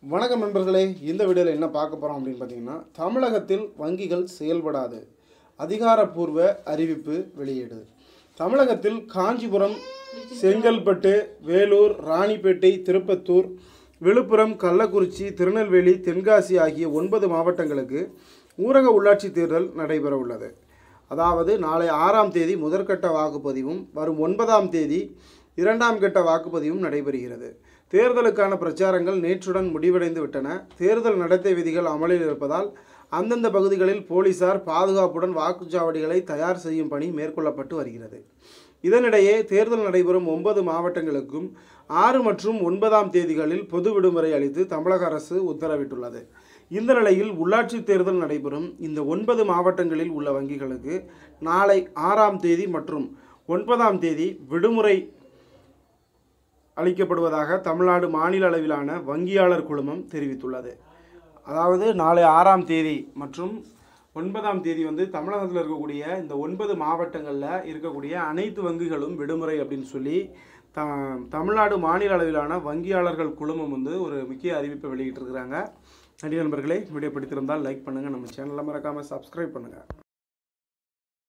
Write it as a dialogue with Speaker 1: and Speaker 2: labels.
Speaker 1: வணக்கம் நண்பர்களே இந்த வீடியோவில் என்ன பார்க்க போகிறோம் அப்படின்னு பார்த்தீங்கன்னா தமிழகத்தில் வங்கிகள் செயல்படாது அதிகாரப்பூர்வ அறிவிப்பு வெளியீடு தமிழகத்தில் காஞ்சிபுரம் செங்கல்பட்டு வேலூர் ராணிப்பேட்டை திருப்பத்தூர் விழுப்புரம் கள்ளக்குறிச்சி திருநெல்வேலி தென்காசி ஆகிய ஒன்பது மாவட்டங்களுக்கு ஊரக உள்ளாட்சி தேர்தல் நடைபெற உள்ளது அதாவது நாளை ஆறாம் தேதி முதற்கட்ட வாக்குப்பதிவும் வரும் ஒன்பதாம் தேதி இரண்டாம் கட்ட வாக்குப்பதிவும் நடைபெறுகிறது தேர்தலுக்கான பிரச்சாரங்கள் நேற்றுடன் முடிவடைந்து விட்டன தேர்தல் நடத்தை விதிகள் அமலில் இருப்பதால் அந்தந்த பகுதிகளில் போலீசார் பாதுகாப்புடன் வாக்குச்சாவடிகளை தயார் செய்யும் பணி மேற்கொள்ளப்பட்டு வருகிறது இதனிடையே தேர்தல் நடைபெறும் ஒன்பது மாவட்டங்களுக்கும் ஆறு மற்றும் ஒன்பதாம் தேதிகளில் பொது விடுமுறை அளித்து தமிழக அரசு உத்தரவிட்டுள்ளது இந்த நிலையில் உள்ளாட்சி தேர்தல் நடைபெறும் இந்த ஒன்பது மாவட்டங்களில் உள்ள வங்கிகளுக்கு நாளை ஆறாம் தேதி மற்றும் ஒன்பதாம் தேதி விடுமுறை அளிக்கப்படுவதாக தமிழ்நாடு மாநில அளவிலான வங்கியாளர் குழுமம் தெரிவித்துள்ளது அதாவது நாளை ஆறாம் தேதி மற்றும் ஒன்பதாம் தேதி வந்து தமிழகத்தில் இருக்கக்கூடிய இந்த ஒன்பது மாவட்டங்களில் இருக்கக்கூடிய அனைத்து வங்கிகளும் விடுமுறை அப்படின்னு சொல்லி த தமிழ்நாடு மாநில அளவிலான வங்கியாளர்கள் குழுமம் வந்து ஒரு முக்கிய அறிவிப்பை வெளியிட்டிருக்கிறாங்க நன்றி நண்பர்களே வீடியோ பிடித்திருந்தால் லைக் பண்ணுங்கள் நம்ம சேனலை மறக்காமல் சப்ஸ்கிரைப் பண்ணுங்கள்